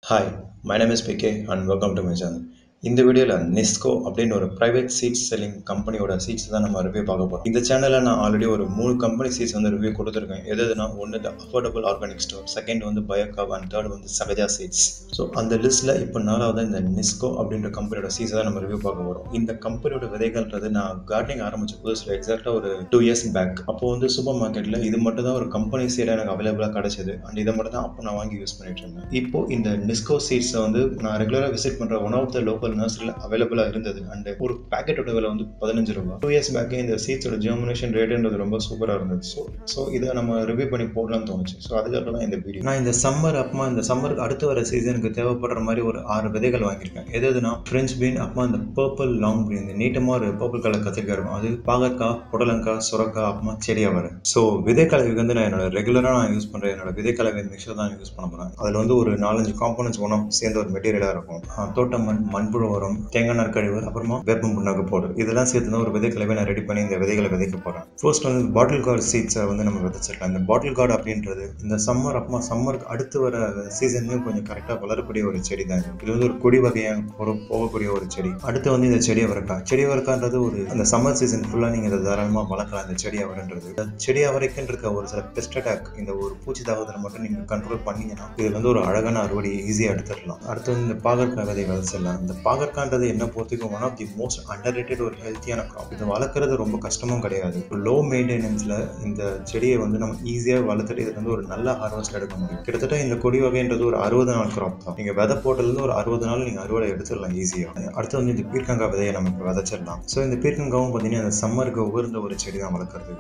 Hi my name is PK and welcome to my channel இந்த வீடியோவில் நெஸ்கோ அப்படின்னு ஒரு ப்ரைவேட் சீட்ஸ் செல்லிங் கம்பெனியோட சீட்ஸ் தான் நம்ம ரிவ்யூ பார்க்க போகிறோம் இந்த சேனலில் நான் ஆல்ரெடி ஒரு மூணு கம்பெனி சீட்ஸ் வந்து ரிவ்யூ கொடுத்துருக்கேன் எது எதுனா ஒன்று அஃபோர்டபுள் ஆர்கானிக் ஸ்டோர் செகண்ட் வந்து பயோகாப் அண்ட் தேர்ட் வந்து சகஜா சீட்ஸ் ஸோ அந்த லிஸ்ட்டில் இப்போ நாலாவது இந்த நெஸ்கோ அப்படின்ற கம்பெனியோட சீட்ஸ் தான் நம்ம ரிவ்யூ பார்க்க போகிறோம் இந்த கம்பெனியோட விதைகள்ன்றது நான் கார்டனிங் ஆரம்பிச்ச புதுசில் எக்ஸாக்டாக ஒரு டூ இயர்ஸ் பேக் அப்போ வந்து சூப்பர் மார்க்கெட்டில் இது மட்டும் தான் ஒரு கம்பெனி சீடாக எனக்கு அவைலபிளாக கிடைச்சது அண்ட் இதை மட்டும் தான் அப்போ நான் வாங்கி யூஸ் பண்ணிட்டு இருந்தேன் இப்போ இந்த நெஸ்கோ சீட்ஸை வந்து நான் ரெகுலராக விசிட் பண்ணுற ஒன் ஆஃப் த லோக்கல் நர்சரியில் அவைலபிளாக இருந்தது அண்ட் ஒரு பேக்கெட்டோட விலை வந்து பதினஞ்சு ரூபா டூ இயர்ஸ் பேக்கே இந்த சீட்ஸோட ஜெர்மினேஷன் ரேட்டுன்றது ரொம்ப சூப்பராக இருந்துச்சு ஸோ ஸோ இதை நம்ம ரிவ்யூ பண்ணி போடலாம்னு தோணுச்சு ஸோ அதுக்காக தான் இந்த வீடியோ நான் இந்த சம்மர் அப்புறமா இந்த சம்மருக்கு அடுத்து வர சீசனுக்கு தேவைப்படுற மாதிரி ஒரு ஆறு விதைகள் வாங்கியிருக்கேன் எது எதுனா ஃப்ரெஞ்ச் பீன் அப்புறமா இந்த பர்பிள் லாங் பீன் இந்த நீட்டமாக ஒரு பர்பிள் கலர் கத்திரிக்காய் இருக்கும் அது பாகற்காய் புடலங்காய் சுரக்காய் அப்புறமா செடியாக வரும் ஸோ விதைக்கலவைக்கு வந்து நான் என்னோட ரெகுலராக நான் யூஸ் பண்ணுற என்னோட விதைக்கலவை மிக்சர் தான் யூஸ் பண்ண போகிறேன் அதில் வந்து ஒரு நாலஞ்சு காம்பனன்ட்ஸ் ஒன்றும் சேர்ந்த ஒரு மெட்டீரியலாக இருக்கும் ஆஹ் தோட்ட மண் மண்புழு உரம் தேங்காய் நார் கழிவு அப்புறமா வேப்பம் புண்ணாக்கு போடு இதெல்லாம் சேர்த்து தான் ஒரு விதைக்கலவை நான் ரெடி பண்ணி இந்த விதைகளை விதைக்க போகிறேன் ஃபர்ஸ்ட் வந்து பாட்டில் கார்டு சீட்ஸை வந்து நம்ம விதைச்சிடலாம் இந்த பாட்டில் கார்டு அப்படின்றது இந்த சம்மர் அப்புறமா சம்மருக்கு அடுத்து வர சீசன்லையும் கொஞ்சம் கரெக்டாக வளரக்கூடிய ஒரு செடி தான் இது. இது வந்து ஒரு கொடி வகையாக ஒரு போகக்கூடிய ஒரு செடி அடுத்து வந்து இந்த செடி அவரைக்காய் செடி அவரைக்கான்றது ஒரு அந்த சம்மர் சீசன் ஃபுல்லாக நீங்கள் இதை தாராளமாக வளர்க்கலாம் இந்த செடி அவரைன்றது இந்த செடி அவரைக்குன்னு இருக்க ஒரு சில பெஸ்ட் அட்டாக் இந்த ஒரு பூச்சி தாக்குதலை மட்டும் நீங்கள் கண்ட்ரோல் பண்ணீங்கன்னா இது வந்து ஒரு அழகான அறுவடை ஈஸியாக எடுத்துடலாம் அடுத்து வந்து இந்த பாகற்காய் விதை விதைச்சிடலாம் இந்த பாகற்கான்றது என்ன பொறுத்துக்கும் one of the most underrated ஒரு ஹெல்த்தியான க்ராப் இதை வளர்க்குறது ரொம்ப கஷ்டமும் கிடையாது லோ மெயின்டெனன்ஸில் இந்த செடியை வந்து நம்ம ஈஸியாக வளர்த்துட்டு இதுல இருந்து ஒரு நல்ல ஹார்வெஸ்ட் எடுக்க முடியும் கிட்டத்தட்ட இந்த கொடி வகைன்றது ஒரு அறுபது நாள் க்ராப் தான் நீங்கள் விதை போட்டதுலேருந்து ஒரு அறுபது நாள் நீங்கள் அறுவடை எடுத்துடலாம் ஈஸியாக அடுத்து வந்து இந்த பீர்க்கங்காய் விதையை நம்ம இப்போ விதைச்சிடலாம் ஸோ இந்த பீர்க்கங்காவும் பார்த்தீங்கன்னா இந்த சம்மருக்கு உகர்ந்த ஒரு செடி தான் வளர்க்குறதுக்கு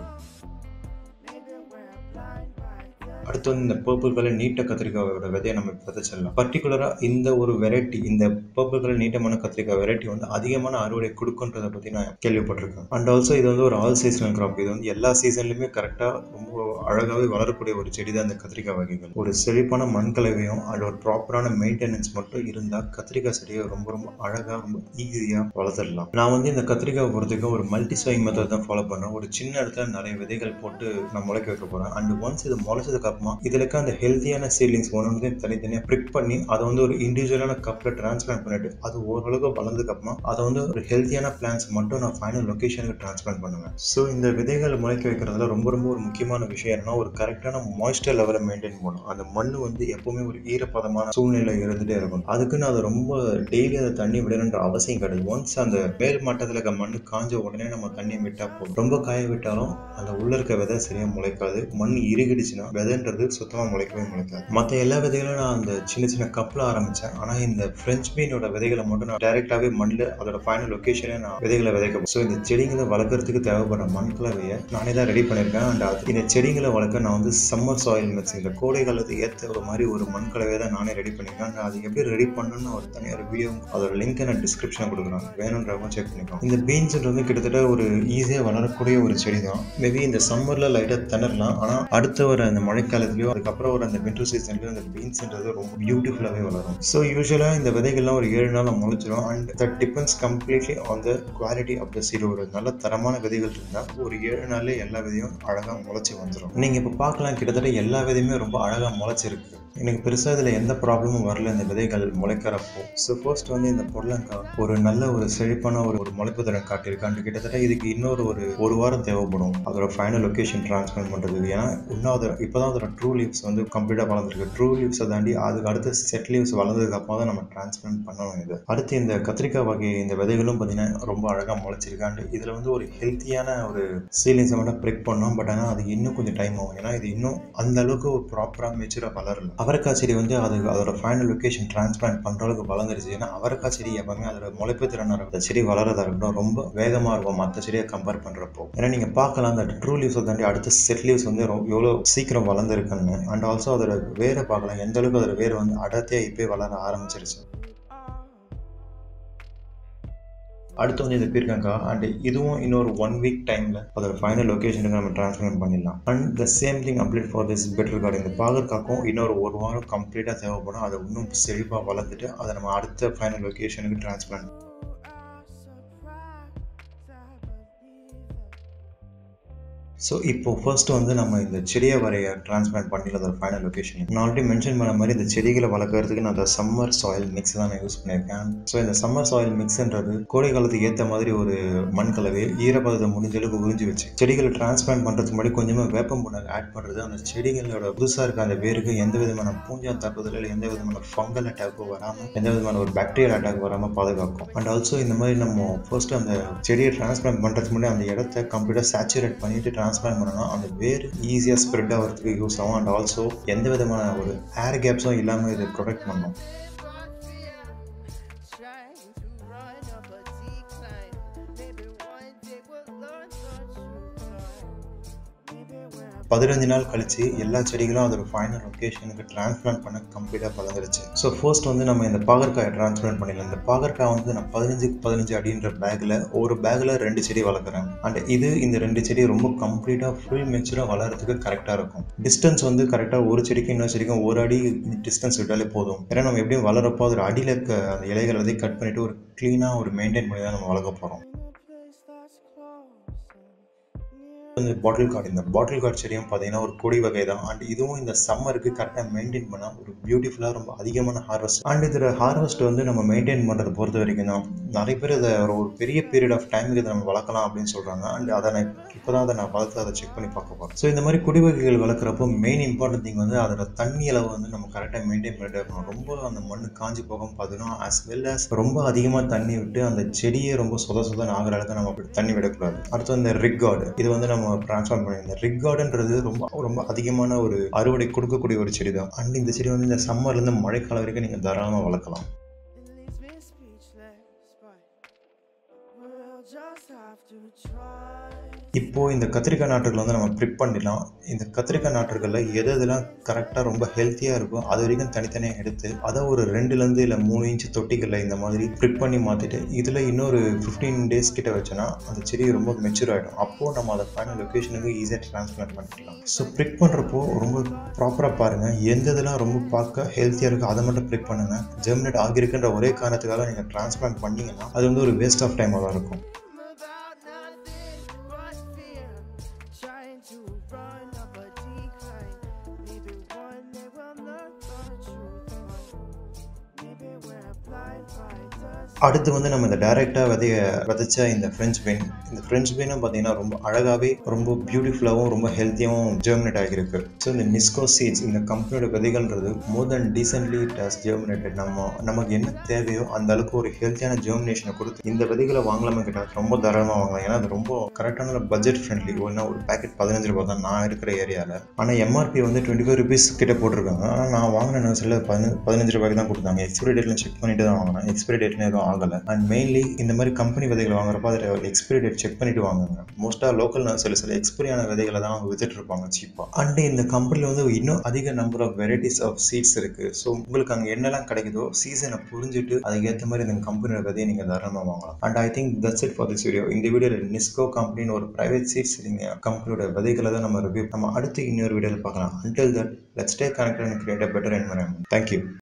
அடுத்து வந்து இந்த பர்பிள் கலர் நீட்ட கத்திரிக்காயோட விதையை நம்ம விதைச்சிடலாம் பர்டிகுலராக இந்த ஒரு வெரைட்டி இந்த பர்பிள் கலர் நீட்டமான கத்திரிக்காய் வெரைட்டி வந்து அதிகமான அறுவடை கொடுக்குன்றதை பற்றி நான் கேள்விப்பட்டிருக்கேன் அண்ட் ஆல்சோ இது வந்து ஒரு ஆல் சீசனல் கிராப் இது வந்து எல்லா சீசன்லையுமே கரெக்டாக ரொம்ப அழகாகவே வளரக்கூடிய ஒரு செடி தான் இந்த கத்திரிக்காய் வகைகள் ஒரு செழிப்பான மண் கலவையும் அது ஒரு ப்ராப்பரான மெயின்டெனன்ஸ் மட்டும் இருந்தால் கத்திரிக்காய் செடியை ரொம்ப ரொம்ப அழகாக ரொம்ப ஈஸியாக வளர்த்துடலாம் நான் வந்து இந்த கத்திரிக்காய் பொறுத்துக்கு ஒரு மல்டி சோயிங் மெத்தட் தான் ஃபாலோ பண்ணுறேன் ஒரு சின்ன இடத்துல நிறைய விதைகள் போட்டு நான் முளைக்க வைக்க போகிறேன் அண்ட் ஒன்ஸ் இது முளைச்சதுக்கு அப்புறமா இதில் இருக்க அந்த ஹெல்த்தியான சீட்லிங்ஸ் ஒன்று ஒன்று தனித்தனியாக ப்ரிக் பண்ணி அதை வந்து ஒரு இண்டிவிஜுவலான கப்பில் டிரான்ஸ்பிளான்ட் பண்ணிட்டு அது ஓரளவுக்கு வளர்ந்ததுக்கு அப்புறமா அதை வந்து ஒரு ஹெல்த்தியான பிளான்ஸ் மட்டும் நான் ஃபைனல் லொக்கேஷனுக்கு டிரான்ஸ்பிளான்ட் பண்ணுவேன் ஸோ இந்த விதைகள் முளைக்க வைக்கிறதுல ரொம்ப ரொம்ப ஒரு முக்கியமான விஷயம் என்னன்னா ஒரு கரெக்டான மாய்ஸ்டர் லெவலை மெயின்டைன் பண்ணணும் அந்த மண் வந்து எப்பவுமே ஒரு ஈரப்பதமான சூழ்நிலை இருந்துகிட்டே இருக்கும் அதுக்குன்னு அதை ரொம்ப டெய்லி அதை தண்ணி விடணுன்ற அவசியம் கிடையாது ஒன்ஸ் அந்த மேல் மட்டத்தில் இருக்க மண் காஞ்ச உடனே நம்ம தண்ணி விட்டால் போதும் ரொம்ப காய விட்டாலும் அந்த உள்ள இருக்க விதை சரியாக முளைக்காது மண் இறுகிடுச்சுன்னா விதைன்றது சுத்தமாக முளைக்கவே முளைக்காது மற்ற எல்லா விதைகளும் நான் அந்த சின்ன சின்ன கப்பில் ஆரம்பித்தேன் ஆனால் இந்த ஃப்ரெஞ்ச் பீனோட விதைகளை மட்டும் நான் டைரெக்டாகவே மண்ணில் அதோட ஃபைனல் லொக்கேஷனே நான் விதைகளை விதைக்க ஸோ இந்த செடிகளை வளர்க்குறதுக்கு தேவைப்படுற மண் கலவையை நானே தான் ரெடி பண்ணியிருக்கேன் அண்ட் அது இந்த செடிகளை வளர்க்க நான் வந்து சம்மர் சாயில் மிக்ஸ் இந்த கோடை காலத்துக்கு ஏற்ற ஒரு மாதிரி ஒரு மண் கலவையை தான் நானே ரெடி பண்ணியிருக்கேன் and அது எப்படி ரெடி பண்ணணும்னு ஒரு தனியாக ஒரு வீடியோ அதோட லிங்க் நான் டிஸ்கிரிப்ஷனில் கொடுக்குறேன் வேணுன்றவங்க செக் பண்ணிக்கோங்க இந்த பீன்ஸ் வந்து கிட்டத்தட்ட ஒரு ஈஸியாக வளரக்கூடிய ஒரு செடி தான் மேபி இந்த சம்மரில் லைட்டாக திணறலாம் ஆனால் அடுத்த வர அந்த மழைக்காலத்துலையோ அதுக்கப்புறம் வர அந்த வின்டர் சீசன்லையும் அந்த பீன்ஸ்ன்றது ரொம்ப பியூட்டிஃபுல்லாகவே வளரும் ஸோ யூஸ்வலாக இந்த விதைகள்லாம் ஒரு ஏழு நாள் முளைச்சிடும் and that depends completely on the quality of the seed ஒரு நல்ல தரமான விதைகள் இருந்தால் ஒரு ஏழு நாள்லேயே எல்லா விதையும் அழகாக முளைச்சி வந்துடும் நீங்கள் இப்போ பார்க்கலாம் கிட்டத்தட்ட எல்லா விதையுமே ரொம்ப அழகாக முளைச்சிருக்கு எனக்கு பெருசாக இதில் எந்த ப்ராப்ளமும் வரல இந்த விதைகள் முளைக்கிறப்போ ஸோ ஃபர்ஸ்ட் வந்து இந்த பொருளங்காய் ஒரு நல்ல ஒரு செழிப்பான ஒரு ஒரு முளைப்பு திறன் காட்டியிருக்காண்டு கிட்டத்தட்ட இதுக்கு இன்னொரு ஒரு ஒரு வாரம் தேவைப்படும் அதோட ஃபைனல் லொக்கேஷன் ட்ரான்ஸ்ஃபர் பண்ணுறதுக்கு ஏன்னா இன்னும் அதை இப்போ தான் அதோட ட்ரூ லீவ்ஸ் வந்து கம்ப்ளீட்டாக வளர்ந்துருக்கு ட்ரூ லீவ்ஸை தாண்டி அதுக்கு அடுத்து செட் லீவ்ஸ் வளர்ந்ததுக்கு அப்புறம் தான் நம்ம டிரான்ஸ்பிளான்ட் பண்ணணும் இது அடுத்து இந்த கத்திரிக்காய் வகை இந்த விதைகளும் பார்த்தீங்கன்னா ரொம்ப அழகாக முளைச்சிருக்காண்டு இதில் வந்து ஒரு ஹெல்த்தியான ஒரு சீலிங்ஸை மட்டும் ப்ரிக் பண்ணோம் பட் ஆனால் அது இன்னும் கொஞ்சம் டைம் ஆகும் ஏன்னா இது இன்னும் அந்த அளவுக்கு ஒரு ப்ராப்பராக மெச்சூராக வளரல அவரைக்காய் செடி வந்து அது அதோட ஃபைனல் லொக்கேஷன் டிரான்ஸ்பிளான்ட் பண்ணுற அளவுக்கு வளர்ந்துருச்சு ஏன்னா அவரைக்காய் செடி எப்பவுமே அதோட முளைப்பு திறனாக இருக்கும் செடி வளரதா இருக்கட்டும் ரொம்ப வேகமாக இருக்கும் மற்ற செடியை கம்பேர் பண்ணுறப்போ ஏன்னா நீங்கள் பார்க்கலாம் அந்த ட்ரூ லீவ்ஸை தாண்டி அடுத்த செட் லீவ்ஸ் வந்து ரொ- எவ்வளோ சீக்கிரம் வளர்ந்துருக்குன்னு அண்ட் ஆல்சோ அதோட வேரை பார்க்கலாம் எந்த அளவுக்கு அதோட வேர் வந்து அடர்த்தியாக இப்போ வளர ஆரம்பிச்சிருச்சு அடுத்து வந்து இது பீர்க்கங்காய் அண்ட் இதுவும் இன்னொரு ஒன் வீக் டைமில் அதோட ஃபைனல் லொக்கேஷனுக்கு நம்ம ட்ரான்ஸ்ஃபர் பண்ணிடலாம் and the same thing update for this bitter gourd இந்த பாகற்காக்கும் இன்னொரு ஒரு வாரம் கம்ப்ளீட்டாக தேவைப்படும் அதை இன்னும் செழிப்பாக வளர்த்துட்டு அதை நம்ம அடுத்த ஃபைனல் லொக்கேஷனுக்கு ட்ரான்ஸ்பிளான்ட் ஸோ இப்போ ஃபர்ஸ்ட் வந்து நம்ம இந்த செடியை வரைய டிரான்ஸ்பிளான்ட் பண்ணி அதோட ஃபைனல் லொக்கேஷன் நான் ஆல்ரெடி மென்ஷன் பண்ண மாதிரி இந்த செடிகளை வளர்க்குறதுக்கு நான் அந்த சம்மர் சாயில் மிக்ஸ் தான் நான் யூஸ் பண்ணியிருக்கேன் ஸோ இந்த சம்மர் சாயில் மிக்ஸ்ன்றது கோடை காலத்துக்கு ஏற்ற மாதிரி ஒரு மண் கலவை ஈரப்பதத்தை முடிஞ்ச அளவுக்கு உறிஞ்சி வச்சு செடிகளை டிரான்ஸ்பிளான்ட் பண்ணுறதுக்கு முன்னாடி கொஞ்சமாக வேப்பம் புண்ணாக்கு ஆட் பண்ணுறது அந்த செடிகளோட புதுசாக இருக்க அந்த வேருக்கு எந்த விதமான பூஞ்சா தாக்குதல் இல்லை எந்த விதமான ஃபங்கல் அட்டாக்கும் வராமல் எந்த விதமான ஒரு பாக்டீரியல் அட்டாக் வராமல் பாதுகாக்கும் அண்ட் ஆல்சோ இந்த மாதிரி நம்ம ஃபர்ஸ்ட் அந்த செடியை டிரான்ஸ்பிளான்ட் பண்ணுறதுக்கு முன்னாடி அந்த இடத்த கம்ப்ளீட்டாக சேச்சுரேட் பண்ணிட்டு டிரான்ஸ்பிளான்ட் பண்ணணும் அந்த வேர் ஈஸியாக ஸ்ப்ரெட் ஆகிறதுக்கு யூஸ் ஆகும் அண்ட் ஆல்சோ எந்த விதமான ஒரு ஏர் கேப்ஸும் இல்லாமல் இதை ப்ரொடெக்ட் பண்ணும் Trying to run up a decline. Maybe one day we'll learn the truth. Maybe when I பதினஞ்சு நாள் கழிச்சு எல்லா செடிகளும் அதோட ஃபைனல் லொக்கேஷனுக்கு டிரான்ஸ்பிளான்ட் பண்ண கம்ப்ளீட்டாக பழந்துருச்சு ஸோ ஃபர்ஸ்ட் வந்து நம்ம இந்த பாகற்காயை டிரான்ஸ்பிளான்ட் பண்ணிடலாம் இந்த பாகற்காய் வந்து நான் பதினஞ்சுக்கு பதினஞ்சு அப்படின்ற பேக்கில் ஒரு பேக்கில் ரெண்டு செடி வளர்க்குறேன் அண்ட் இது இந்த ரெண்டு செடி ரொம்ப கம்ப்ளீட்டாக ஃபுல் மெச்சூராக வளர்கிறதுக்கு கரெக்டாக இருக்கும் டிஸ்டன்ஸ் வந்து கரெக்டாக ஒரு செடிக்கும் இன்னொரு செடிக்கும் ஒரு அடி டிஸ்டன்ஸ் விட்டாலே போதும் ஏன்னா நம்ம எப்படியும் வளரப்போ அதோட அடியில் இருக்க அந்த இலைகள் எல்லாத்தையும் கட் பண்ணிவிட்டு ஒரு க்ளீனாக ஒரு மெயின்டைன் பண்ணி தான் நம்ம வளர்க்க போகிறோம் in a place that's close and near. இந்த பாட்டில் கார்டு இந்த பாட்டில் கார்டு செடியும் பார்த்தீங்கன்னா ஒரு கொடி வகை தான் அண்ட் இதுவும் இந்த சம்மருக்கு கரெக்டாக மெயின்டைன் பண்ணால் ஒரு பியூட்டிஃபுல்லாக ரொம்ப அதிகமான ஹார்வெஸ்ட் அண்ட் இதோட ஹார்வெஸ்ட் வந்து நம்ம மெயின்டைன் பண்ணுறதை பொறுத்த வரைக்கும் தான் நிறைய பேர் இதை ஒரு ஒரு பெரிய பீரியட் ஆஃப் டைமுக்கு இதை நம்ம வளர்க்கலாம் அப்படின்னு சொல்கிறாங்க அண்ட் அதை நான் இப்போ தான் அதை நான் வளர்த்து அதை செக் பண்ணி பார்க்க போகிறேன் ஸோ இந்த மாதிரி கொடி வகைகள் வளர்க்குறப்போ மெயின் இம்பார்ட்டன்ட் திங் வந்து அதோட தண்ணி அளவு வந்து நம்ம கரெக்டாக மெயின்டைன் பண்ணிட்டே இருக்கணும் ரொம்ப அந்த மண் காஞ்சி போகாம பார்த்தீங்கன்னா as வெல் as ரொம்ப அதிகமாக தண்ணி விட்டு அந்த செடியே ரொம்ப சொத சொதன்னு ஆகிற அளவுக்கு நம்ம அப்படி தண்ணி விடக்கூடாது அடுத்து இந்த ரிக் கார்டு இது வந்து நம்ம ட்ரான்ஸ்ஃபார்ம் பண்ணி இந்த ரிக் கார்டுன்றது ரொம்ப ரொம்ப அதிகமான ஒரு அறுவடை கொடுக்கக்கூடிய ஒரு செடி தான் அண்ட் இந்த செடி வந்து இந்த சம்மர்லேருந்து மழைக்காலம் வரைக்கும் நீங்கள் தாராளமாக வளர்க்கலாம் It leaves me speechless, but we'll just have to try. இப்போ இந்த கத்திரிக்காய் நாற்றுகளை வந்து நம்ம ப்ரிப் பண்ணிடலாம் இந்த கத்திரிக்காய் நாற்றுகளில் எது எதெல்லாம் கரெக்டாக ரொம்ப ஹெல்த்தியாக இருக்கும் அது வரைக்கும் தனித்தனியாக எடுத்து அதை ஒரு ரெண்டுலேருந்து இல்லை மூணு இன்ச் தொட்டிகளில் இந்த மாதிரி ப்ரிப் பண்ணி மாற்றிட்டு இதில் இன்னொரு ஃபிஃப்டீன் டேஸ் கிட்ட வச்சோன்னா அந்த செடி ரொம்ப மெச்சூர் ஆகிடும் அப்போது நம்ம அதை ஃபைனல் லொக்கேஷனுக்கு ஈஸியாக ட்ரான்ஸ்பிளான்ட் பண்ணிக்கலாம் ஸோ ப்ரிக் பண்ணுறப்போ ரொம்ப ப்ராப்பராக பாருங்கள் எந்த இதெல்லாம் ரொம்ப பார்க்க ஹெல்த்தியாக இருக்கோ அதை மட்டும் ப்ரிக் பண்ணுங்கள் ஜெர்மினேட் ஆகியிருக்குன்ற ஒரே காரணத்துக்காக நீங்கள் ட்ரான்ஸ்பிளான்ட் பண்ணீங்கன்னா அது வந்து ஒரு வேஸ்ட் ஆஃப் டைமாக தான் இருக்கும் I'm about nothing but fear. Trying to run up a decline. Maybe one day we'll learn the truth. But maybe we're blind by the அடுத்து வந்து நம்ம இந்த டைரெக்டாக விதைய விதைச்ச இந்த ஃப்ரெஞ்ச் பெயின் இந்த ஃப்ரெஞ்ச் பெயினும் பார்த்தீங்கன்னா ரொம்ப அழகாகவே ரொம்ப பியூட்டிஃபுல்லாகவும் ரொம்ப ஹெல்த்தியாகவும் ஜெர்மினேட் ஆகியிருக்கு ஸோ இந்த நிஸ்கோ சீட்ஸ் இந்த கம்பெனியோட விதைகள்ன்றது more than decently it has germinated நம்ம நமக்கு என்ன தேவையோ அந்த அளவுக்கு ஒரு ஹெல்த்தியான ஜெர்மினேஷனை கொடுத்து இந்த விதைகளை வாங்கலாமே கேட்டால் ரொம்ப தாராளமாக வாங்கலாம் ஏன்னா அது ரொம்ப கரெக்டான பட்ஜெட் ஃப்ரெண்ட்லி ஒன்றா ஒரு பேக்கெட் பதினஞ்சு ரூபா தான் நான் இருக்கிற ஏரியாவில் ஆனால் எம்ஆர்பி வந்து டுவெண்ட்டி ஃபைவ் ருபீஸ் கிட்ட போட்டிருக்காங்க ஆனால் நான் வாங்கின நர்சரியில் பதினஞ்சு பதினஞ்சு ரூபாய்க்கு தான் கொடுத்தாங்க எக்ஸ்பிரி டேட்லாம் செக் பண்ணிட்டு தான் வாங்கினேன் எக்ஸ்பிரி டேட்னு எதுவும் ஆகலை அண்ட் மெயின்லி இந்த மாதிரி கம்பெனி விதைகள் வாங்குறப்ப அதில் எக்ஸ்பிரி டேட் செக் பண்ணிட்டு வாங்குங்க மோஸ்ட்டாக லோக்கல் நர்சரி சில எக்ஸ்பிரியான விதைகளை தான் அவங்க வித்துட்டு இருப்பாங்க சீப்பாக அண்ட் இந்த கம்பெனியில் வந்து இன்னும் அதிக number of varieties of seeds இருக்குது ஸோ உங்களுக்கு அங்கே என்னெல்லாம் கிடைக்குதோ சீசனை புரிஞ்சுட்டு அதுக்கேற்ற மாதிரி இந்த கம்பெனியோட விதையை நீங்கள் தாராளமாக வாங்கலாம் and I think that's it for this video இந்த வீடியோவில் நிஸ்கோ கம்பெனின்னு ஒரு ப்ரைவேட் சீட்ஸ் கம்பெனியோட விதைகளை தான் நம்ம ரிவ்யூ நம்ம அடுத்து இன்னொரு வீடியோவில் பார்க்கலாம் until that let's stay connected and create a better environment thank you